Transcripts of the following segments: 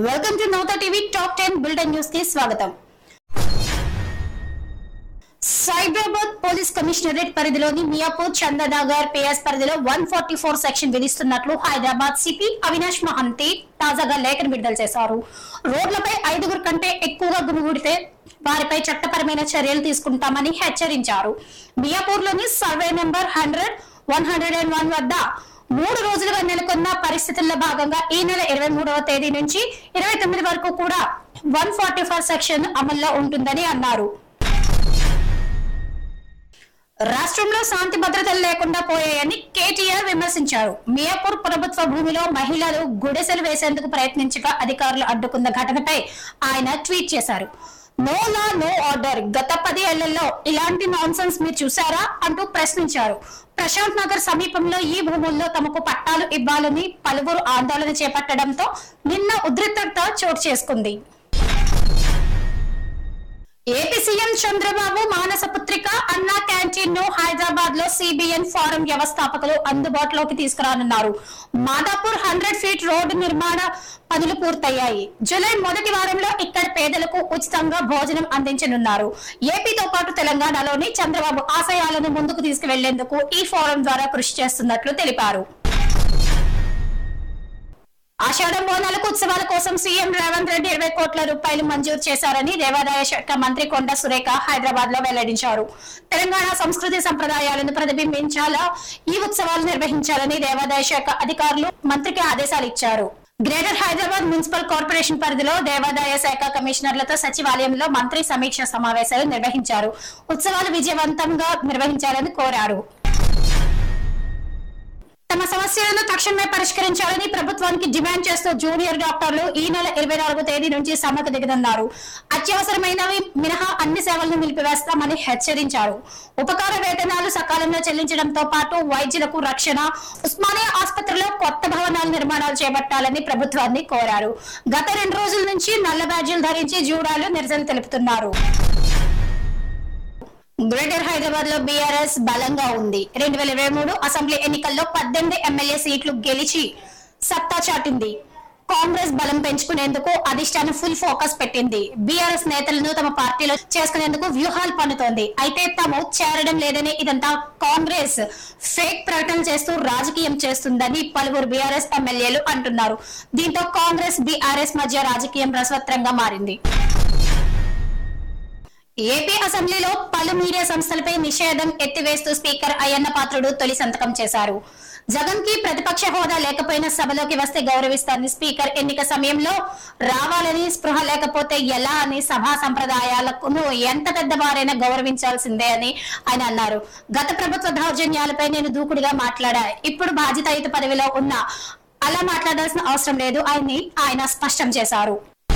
welcome to నోతా TV top ten bulletin news కి స్వాగతం సైబరాబాద్ పోలీస్ కమిషనరేట్ పరిధిలోని మియాపూర్ చందనగర్ పిఎస్ పరిధిలో వన్ ఫార్టీ ఫోర్ సెక్షన్ విధిస్తున్నట్లు హైదరాబాద్ సిపి అవినాష్ మహంతి తాజాగా లేఖను విడుదల చేశారు రోడ్లపై ఐదుగురు కంటే ఎక్కువగా గుమిగూడితే వారిపై చట్టపరమైన చర్యలు తీసుకుంటామని హెచ్చరించారు మియాపూర్ లోని survey number hundred one hundred and one వద్ద మూడు రోజులుగా నెలకొన్న పరిస్థితుల్లో భాగంగా ఈ నెల ఇరవై మూడవ తేదీ నుంచి ఇరవై తొమ్మిది వరకు కూడా వన్ ఫార్టీ ఫోర్ సెక్షన్ అమల్లో ఉంటుందని అన్నారు రాష్ట్రంలో శాంతి భద్రతలు లేకుండా పోయాయని కేటీఆర్ విమర్శించారు మియాపూర్ ప్రభుత్వ భూమిలో మహిళలు గుడిసెలు వేసేందుకు ప్రయత్నించగా అధికారులు అడ్డుకున్న ఘటనపై ఆయన ట్వీట్ చేశారు నో లా నో ఆర్డర్ గత పది ఏళ్లలో ఇలాంటి నాన్సెన్స్ మీరు చూసారా అంటూ ప్రశ్నించారు ప్రశాంత్ నగర్ సమీపంలో ఈ భూముల్లో తమకు పట్టాలు ఇవ్వాలని పలువురు ఆందోళన చేపట్టడంతో నిన్న ఉద్రిక్తత చోటు చేసుకుంది ఏపీ సీఎం చంద్రబాబు మానస పుత్రిక అన్నా క్యాంటీన్ ను హైదరాబాద్ లో సిబిఎన్ ఫారం వ్యవస్థాపకులు అందుబాటులోకి తీసుకురానున్నారు మాదాపూర్ హండ్రెడ్ ఫీట్ రోడ్డు నిర్మాణ పనులు పూర్తయ్యాయి జూలై మొదటి వారంలో ఇక్కడ పేదలకు ఉచితంగా భోజనం అందించనున్నారు ఏపీతో పాటు తెలంగాణలోని చంద్రబాబు ఆశయాలను ముందుకు తీసుకువెళ్లేందుకు ఈ ఫోరం ద్వారా కృషి చేస్తున్నట్లు తెలిపారు ఆషాఢం బోనాలకు ఉత్సవాల కోసం సీఎం రేవంత్ రెడ్డి ఇరవై కోట్ల రూపాయలు మంజూరు చేశారని దేవాదాయ శాఖ మంత్రి కొండ సురేఖ హైదరాబాద్ లో వెల్లడించారు తెలంగాణ సంస్కృతి సంప్రదాయాలను ప్రతిబింబించాలా ఈ ఉత్సవాలు నిర్వహించాలని దేవాదాయ శాఖ అధికారులు మంత్రికి ఆదేశాలు ఇచ్చారు గ్రేటర్ హైదరాబాద్ మున్సిపల్ కార్పొరేషన్ పరిధిలో దేవాదాయ శాఖ కమిషనర్లతో సచివాలయంలో మంత్రి సమీక్ష సమావేశాలు నిర్వహించారు ఉత్సవాలు విజయవంతంగా నిర్వహించాలని కోరారు తమ సమస్యలను తక్షణమే పరిష్కరించాలని ప్రభుత్వానికి డిమాండ్ చేస్తూ జూనియర్ డాక్టర్లు ఈ నెల ఇరవై నాలుగో తేదీ నుంచి సమ్మెకు దిగనున్నారు అత్యవసరమైనవి మినహా అన్ని సేవలను నిలిపివేస్తామని హెచ్చరించారు ఉపకార వేతనాలు సకాలంలో చెల్లించడంతో పాటు వైద్యులకు రక్షణ ఉస్మానియా ఆసుపత్రిలో కొత్త భవనాల నిర్మాణాలు చేపట్టాలని ప్రభుత్వాన్ని కోరారు గత రెండు రోజుల నుంచి నల్ల బ్యాడ్జీలు ధరించి జూడాలు నిరసన తెలుపుతున్నారు గ్రేటర్ హైదరాబాద్ లో బీఆర్ఎస్ బలంగా ఉంది రెండు వేల ఇరవై మూడు అసెంబ్లీ ఎన్నికల్లో పద్దెనిమిది ఎమ్మెల్యే సీట్లు గెలిచి సత్తా చాటింది కాంగ్రెస్ బలం పెంచుకునేందుకు అధిష్టానం ఫుల్ ఫోకస్ పెట్టింది బీఆర్ఎస్ నేతలను తమ పార్టీలో చేసుకునేందుకు వ్యూహాలు పన్నుతోంది అయితే తాము చేరడం లేదని ఇదంతా కాంగ్రెస్ ఫేక్ ప్రకటన చేస్తూ రాజకీయం చేస్తుందని పలువురు బీఆర్ఎస్ ఎమ్మెల్యేలు అంటున్నారు దీంతో కాంగ్రెస్ బీఆర్ఎస్ మధ్య రాజకీయం రసవత్రంగా మారింది ఏపీ అసెంబ్లీలో పలు మీడియా సంస్థలపై నిషేధం ఎత్తివేస్తూ స్పీకర్ అయ్యన్న పాత్రుడు తొలి సంతకం చేశారు జగన్ కి ప్రతిపక్ష హోదా లేకపోయినా సభలోకి వస్తే గౌరవిస్తారని స్పీకర్ ఎన్నిక సమయంలో రావాలని స్పృహ లేకపోతే ఎలా అని సభా సంప్రదాయాలకు ఎంత పెద్దవారైనా గౌరవించాల్సిందే అని ఆయన అన్నారు గత ప్రభుత్వ దౌర్జన్యాలపై నేను దూకుడుగా మాట్లాడా ఇప్పుడు బాధ్యతాయుత పదవిలో ఉన్న అలా మాట్లాడాల్సిన అవసరం లేదు అని ఆయన స్పష్టం చేశారు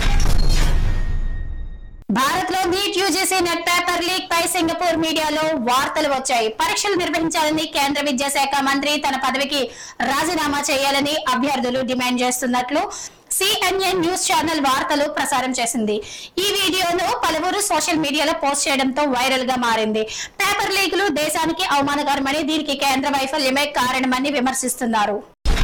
భారత్ లో NEET UGC NET paper leak పై సింగపూర్ మీడియాలో వార్తలు వచ్చాయి పరీక్షలు నిర్వహించాలని కేంద్ర విద్యాశాఖ మంత్రి తన పదవికి రాజీనామా చేయాలని అభ్యర్థులు డిమాండ్ చేస్తున్నట్లు సిఎన్ఎన్ న్యూస్ ఛానల్ వార్తలు ప్రసారం చేసింది ఈ వీడియోను పలువురు సోషల్ మీడియాలో పోస్ట్ చేయడంతో వైరల్ గా మారింది పేపర్ లీకులు దేశానికి అవమానకరమని దీనికి కేంద్ర వైఫల్యమే కారణమని విమర్శిస్తున్నారు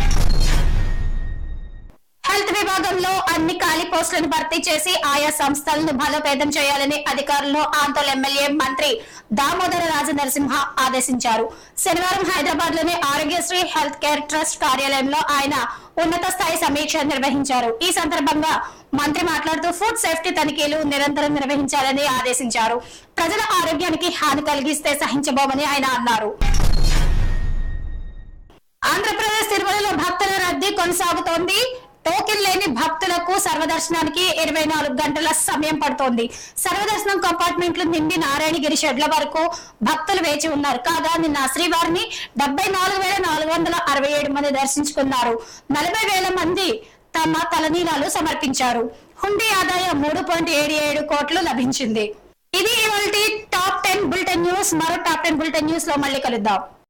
హెల్త్ విభాగంలో అన్ని ఖాళీ పోస్టులను భర్తీ చేసి ఆయా సంస్థలను బలోపేతం చేయాలని అధికారులను ఆంతోల్ ఎమ్మెల్యే మంత్రి దామోదర రాజ నరసింహ ఆదేశించారు శనివారం హైదరాబాద్ లోని ఆరోగ్యశ్రీ హెల్త్ కేర్ ట్రస్ట్ కార్యాలయంలో ఆయన ఉన్నత స్థాయి సమీక్ష నిర్వహించారు ఈ సందర్భంగా మంత్రి మాట్లాడుతూ ఫుడ్ సేఫ్టీ తనిఖీలు నిరంతరం నిర్వహించాలని ఆదేశించారు ప్రజల ఆరోగ్యానికి హాని కలిగిస్తే సహించబోమని ఆయన అన్నారు ఆంధ్రప్రదేశ్ తిరుమలలో భక్తుల రద్దీ కొనసాగుతోంది టోకెన్ లేని భక్తులకు సర్వదర్శనానికి ఇరవై నాలుగు గంటల సమయం పడుతోంది సర్వదర్శనం కంపార్ట్మెంట్లు నిండి నారాయణగిరి షెడ్ల వరకు భక్తులు వేచి ఉన్నారు కాగా నిన్న శ్రీవారిని డెబ్బై నాలుగు వేల నాలుగు వందల అరవై ఏడు మంది దర్శించుకున్నారు నలభై వేల మంది తమ తలనీలాలు సమర్పించారు హుండీ ఆదాయం మూడు పాయింట్ ఏడు ఏడు కోట్లు లభించింది ఇది ఇవాళ టాప్ టెన్ బులెటిన్ న్యూస్ మరో టాప్ టెన్ బులెటిన్ న్యూస్ లో మళ్ళీ కలుద్దాం